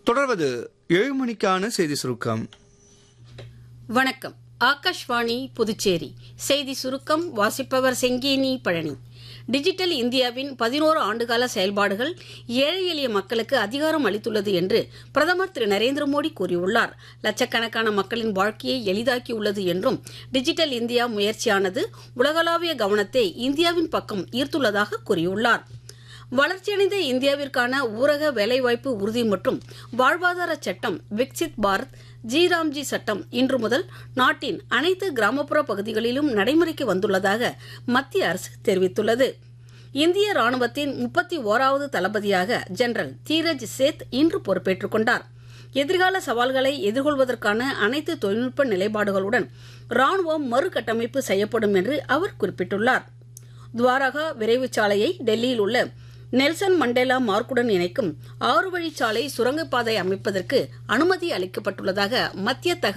தொடர்வது ஏழு மணிக்கான செய்தி சுருக்கம் வணக்கம் ஆகாஷ்வாணி புதுச்சேரி செய்தி சுருக்கம் வாசிப்பவர் செங்கேனி பழனி டிஜிட்டல் இந்தியாவின் பதினோரு ஆண்டுகால செயல்பாடுகள் ஏழை எளிய மக்களுக்கு அதிகாரம் அளித்துள்ளது என்று பிரதமர் திரு நரேந்திர மோடி கூறியுள்ளார் லட்சக்கணக்கான மக்களின் வாழ்க்கையை எளிதாக்கியுள்ளது என்றும் டிஜிட்டல் இந்தியா முயற்சியானது உலகளாவிய கவனத்தை இந்தியாவின் பக்கம் ஈர்த்துள்ளதாக கூறியுள்ளார் வளர்ச்சியடைந்த இந்தியாவிற்கான ஊரக வேலைவாய்ப்பு உறுதி மற்றும் வாழ்வாதார சட்டம் விக்சித் பாரத் ஜி ராம்ஜி சட்டம் இன்று முதல் நாட்டின் அனைத்து கிராமப்புற பகுதிகளிலும் நடைமுறைக்கு வந்துள்ளதாக மத்திய அரசு தெரிவித்துள்ளது இந்திய ராணுவத்தின் முப்பத்தி ஓராவது தளபதியாக ஜெனரல் தீரஜ் சேத் இன்று பொறுப்பேற்றுக் கொண்டார் எதிர்கால சவால்களை எதிர்கொள்வதற்கான அனைத்து தொழில்நுட்ப நிலைப்பாடுகளுடன் ராணுவம் மறுகட்டமைப்பு செய்யப்படும் என்று அவர் குறிப்பிட்டுள்ளார் துவாரகா விரைவுச் சாலையை டெல்லியில் உள்ள நெல்சன் மண்டேலா மார்க்குடன் இணைக்கும் ஆறு வழிச்சாலை சுரங்கப்பாதை அமைப்பதற்கு அனுமதி அளிக்கப்பட்டுள்ளதாக மத்திய தகவல்